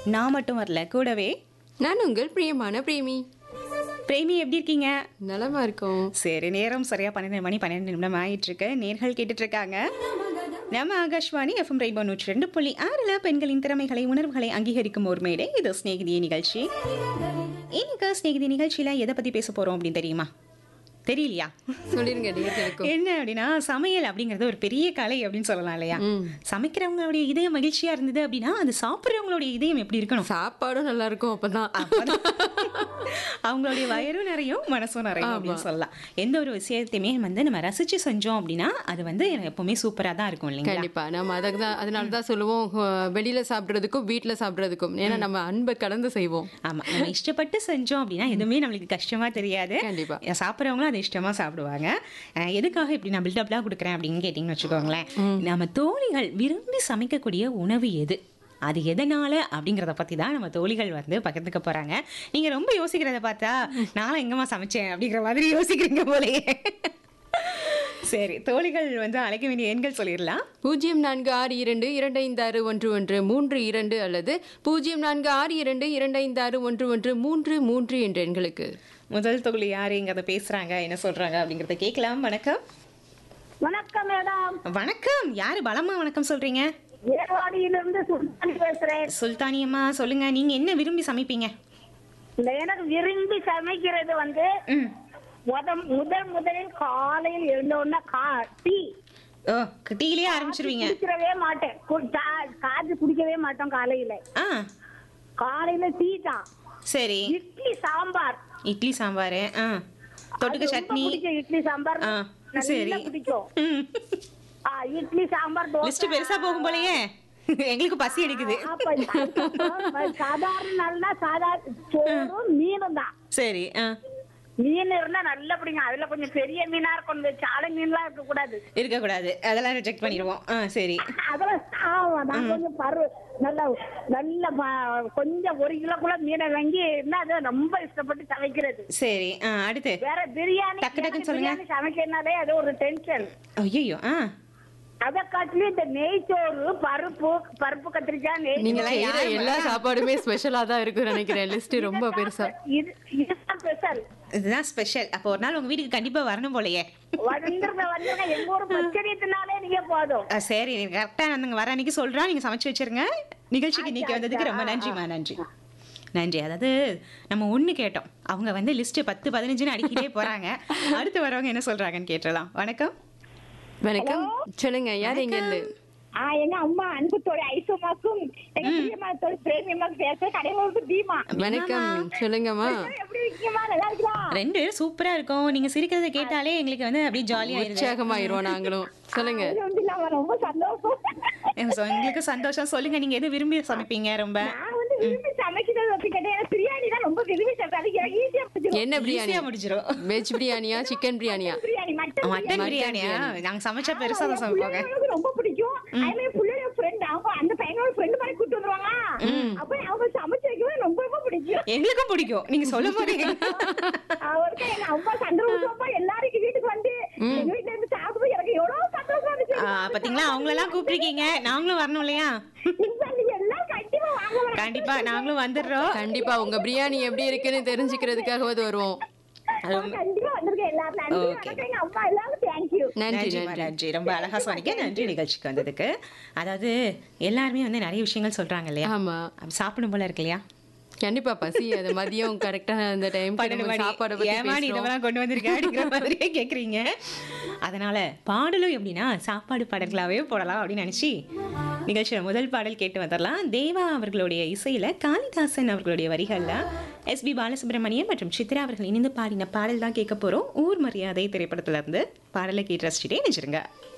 நான் மட்டும் வரல கூடவே நான் உங்கள் பிரியமான பிரேமி பிரேமி எப்படி இருக்கீங்க நலமா இருக்கோம் சரி நேரம் சரியா பன்னெண்டு மணி பன்னெண்டு நிமிடம் ஆயிட்டு இருக்கு நேர்கள் கேட்டுட்டு இருக்காங்க நம்ம ஆகாஷ்வாணி எஃப்எம் ரெயின்போ நூற்றி ரெண்டு புள்ளி ஆறுல பெண்களின் திறமைகளை உணர்வுகளை அங்கீகரிக்கும் ஒரு மேடை இது ஸ்நேகிதிய நிகழ்ச்சி இன்னைக்கு ஸ்நேகிதி நிகழ்ச்சியில எதை பத்தி பேச போறோம் அப்படின்னு தெரியுமா தெரியலையா சொல்லிருங்க நேர்களுக்கும் என்ன அப்படின்னா சமையல் அப்படிங்கிறது ஒரு பெரிய கலை அப்படின்னு சொல்லலாம் இல்லையா ம். சமைக்கிறவங்களுடைய இதயம் மகிழ்ச்சியா இருந்தது அப்படின்னா அது சாப்பிட்றவங்களுடைய இதயம் எப்படி இருக்கணும் சாப்பாடும் நல்லா இருக்கும் அப்பதான் அப்பதான் அவங்களுடைய வயிறும் நிறையும் மனசும் நிறையும் அப்படின்னு சொல்லலாம் எந்த ஒரு விஷயத்தையுமே வந்து நம்ம ரசிச்சு செஞ்சோம் அப்படின்னா அது வந்து எப்பவுமே சூப்பரா தான் இருக்கும் இல்லைங்களா கண்டிப்பா நம்ம அதுக்கு தான் அதனால தான் சொல்லுவோம் அஹ், வெளியில சாப்பிடுறதுக்கும் வீட்ல சாப்பிடுறதுக்கும் ஏன்னா நம்ம அன்பை கலந்து செய்வோம் ஆமா நம்ம இஷ்டப்பட்டு செஞ்சோம் அப்படின்னா எதுவுமே நம்மளுக்கு கஷ்டமா தெரியாது கண்டிப்பா சாப்பிட்றவங்களும் அதை இஷ்டமா சாப்பிடுவாங்க அஹ் எதுக்காக இப்படி நான் பில்டப்லாம் கொடுக்குறேன் அப்படின்னு கேட்டிங்கன்னு வச்சுக்கோங்களேன் நம்ம தோழிகள் விரும்பி சமைக்கக்கூடிய உணவு எது அது எதனால அப்படிங்கிறத பத்தி தான் நம்ம தோழிகள் வந்து பகிர்ந்துக்க போறாங்க நீங்க ரொம்ப யோசிக்கிறத பார்த்தா நானும் எங்கம்மா சமைச்சேன் அப்படிங்கிற மாதிரி யோசிக்கிறீங்க போலயே சரி தோழிகள் வந்து அழைக்க வேண்டிய எண்கள் சொல்லிடலாம் பூஜ்ஜியம் நான்கு ஆறு இரண்டு இரண்டு ஐந்து ஆறு ஒன்று ஒன்று மூன்று இரண்டு அல்லது பூஜ்ஜியம் நான்கு ஆறு இரண்டு இரண்டு ஐந்து ஆறு ஒன்று ஒன்று மூன்று மூன்று என்ற எண்களுக்கு முதல் தோழி யாருங்கிறத பேசுறாங்க என்ன சொல்றாங்க அப்படிங்கறத கேட்கலாம் வணக்கம் வணக்கம் மேடம் வணக்கம் யாரு பலமா வணக்கம் சொல்றீங்க ஏர்வாடியிலிருந்து சுல்தானி பேசுறேன் சுல்தானியம்மா சொல்லுங்க நீங்க என்ன விரும்பி சமைப்பீங்க இந்த எனக்கு விரும்பி சமைக்கிறது வந்து ம் முத முதல் முதலில் காலையில் எழுந்த உடனே கா டீ ஓ டீலயே ஆரம்பிச்சிருவீங்க குடிக்கவே மாட்டேன் கு- சா- காய்ச்சி குடிக்கவே மாட்டோம் காலையில ஆ காலையில டீ தான் சரி இட்லி சாம்பார் இட்லி சாம்பார் ஆ தொட்டுக்க அது ரொம்ப சட்னி பிடிக்கும் இட்லி சாம்பார் ஆ நல்லா சரி பிடிக்கும் ம் ஆ, இட்லி சாம்பார் தோசை லிஸ்ட் பெருசா போகும் போலயே எங்களுக்கு பசி எடுக்குது அப்ப அதுக்கப்புறம் சாதாரண நாள்னா சாதாரண சோறும் மீனும் தான் சரி ஆ மீன் இருந்தா நல்லா பிடிக்கும் அதுல கொஞ்சம் பெரிய மீனா இருக்கும் இந்த சாலை மீன்லாம் இருக்க கூடாது இருக்கக்கூடாது அதெல்லாம் ரிஜெக்ட் பண்ணிடுவோம் ஆ சரி அதெல்லாம் ஆமா நான் கொஞ்சம் பரு நல்ல நல்ல ப- கொஞ்சம் ஒரு கிலோக்குள்ள மீனை வாங்கி இருந்தா அதை ரொம்ப இஷ்டப்பட்டு சமைக்கிறது சரி ஆ அடுத்து வேற பிரியாணி டக்கு டக்குன்னு எனக்கு சொல்லுங்க. பிரியாணி சமைக்கிறதுனாலே அது ஒரு டென்ஷன் ஐயோ ஆ அதை காட்டிலும் இந்த நெய்ச்சோறு பருப்பு பருப்பு கத்திரிக்காய் நெய் நீங்க இதெல்லாம் செய்யற யாரு எல்லா சாப்பாடுமே ஸ்பெஷலா தான் இருக்குன்னு நினைக்கிறேன் லிஸ்ட் ரொம்ப பெருசா இது இதுதான் ஸ்பெஷல் இதுதான் ஸ்பெஷல் அப்போ ஒரு நாள் உங்க வீட்டுக்கு கண்டிப்பா வரணும் போலயே வந்துருங்க வந்துருங்க எங்க ஊர் பச்சரியத்தினாலே நீங்க போதும் ஆ, சரி கரெக்டாக நாங்கள் வர அன்னைக்கு சொல்கிறோம் நீங்கள் சமைச்சு வச்சிருங்க நிகழ்ச்சிக்கு இன்னைக்கு வந்ததுக்கு ரொம்ப நன்றிம்மா நன்றி நன்றி அதாவது நம்ம ஒன்று கேட்டோம் அவங்க வந்து லிஸ்ட்டு பத்து பதினஞ்சுன்னு அடிக்கிட்டே போகிறாங்க அடுத்து வரவங்க என்ன சொல்கிறாங்கன்னு கேட்டுடலாம் வணக்கம் வணக்கம் சொல்லுங்க யார் எங்க இருந்து ஆ எங்க அம்மா அன்பு தோழி ஐசோமாக்கும் எங்க பிரியமா தோழி பிரேமியமாக்கும் பேச கடையில இருந்து தீமா வணக்கம் சொல்லுங்கம்மா எப்படி இருக்கீமா நல்லா இருக்கலாம் ரெண்டு பேரும் சூப்பராக இருக்கும் நீங்கள் சிரிக்கிறத கேட்டாலே எங்களுக்கு வந்து அப்படியே ஜாலியாக ஆயிடுது உற்சாகமாயிருவோம் நாங்களும் சொல்லுங்க அது வந்து நான் ரொம்ப சந்தோஷம் எங்களுக்கு சந்தோஷம் சொல்லுங்கள் நீங்கள் எது விரும்பி சமைப்பீங்க ரொம்ப நான் வந்து விரும்பி சமைக்கிறது அப்படி கிடையாது பிரியாணி தான் ரொம்ப விரும்பி சாப்பிட்டேன் ஈஸியா பிடிச்சிரும் என்ன பிரியாணி ஈஸியாக முடிச்சிடும் வெஜ் பிரியாணியா சிக்கன் பிரியாணியா பிரியாணி மட்டன் மட்டன் பிரியாணியா நாங்கள் சமைச்சா பெருசாக தான் சமைப்பாங்க பிள்ளைங்களுக்கு ரொம்ப பிடிக்கும் அதே மாதிரி பிள்ளையோட ஃப்ரெண்ட் அவங்க அந்த பையனோட ஃப்ரெண்ட் மாதிரி கூட்டு வந்துருவாங்க அப்ப அவங்க சமைச்சு வைக்கவே ரொம்ப ரொம்ப பிடிக்கும் எங்களுக்கும் பிடிக்கும் நீங்கள் சொல்லும் போது அவருக்கு எங்க அம்மா சந்தோஷமா எல்லாருக்கும் வீட்டுக்கு வந்து எங்க வீட்டுல இருந்து சாப்பிடும்போது எனக்கு எவ்வளவு சந்தோஷமா இருந்துச்சு ஆ, பாத்தீங்களா அவங்களெல்லாம் கூப்பிட்டுருக்கீங்க நாங்களும் வரணும் இல்லையா இப்ப நீங்க எல்லாம் கண்டிப்பா வாங்க வாங்க. கண்டிப்பா நாங்களும் வந்துடுறோம் கண்டிப்பா உங்க பிரியாணி எப்படி இருக்குன்னு தெரிஞ்சுக்கிறதுக்காகவது வருவோம் கண்டிப்பா வந்திருக்கேன் எல்லாரும் நன்றி Okay. வணக்கம் எங்க அம்மா எல்லாரும் தேங்க்யூ நன்றி நன்றிம்மா, நன்றி நன்றி ரொம்ப அழகா சொன்னீங்க நன்றி நிகழ்ச்சிக்கு வந்ததுக்கு அதாவது எல்லாருமே வந்து நிறைய விஷயங்கள் சொல்றாங்க இல்லையா ஆமா அப்ப சாப்பிடும் போல இருக்கு இல்லையா கண்டிப்பா பசி அது மதியம் கரெக்டா அந்த டைம் பன்னெண்டு மணி சாப்பாடை பத்தி ஏமா நீ பேசுறோம் இதெல்லாம் கொண்டு வந்திருக்க அப்படிங்கிற மாதிரியே கேக்குறீங்க அதனால பாடலும் எப்படின்னா சாப்பாடு பாடல்களாவே போடலாம் அப்படின்னு நினைச்சு நிகழ்ச்சியோட முதல் பாடல் கேட்டு வந்துடலாம் தேவா அவர்களுடைய இசையில காளிதாசன் அவர்களுடைய வரிகள்ல எஸ்பி பாலசுப்ரமணியம் மற்றும் சித்ரா அவர்கள் இணைந்து பாடின பாடல் தான் கேட்க போறோம் ஊர் மரியாதை திரைப்படத்துல இருந்து பாடலை கேட்டு ரசிச்சுட்டே நினைச்சிருங்க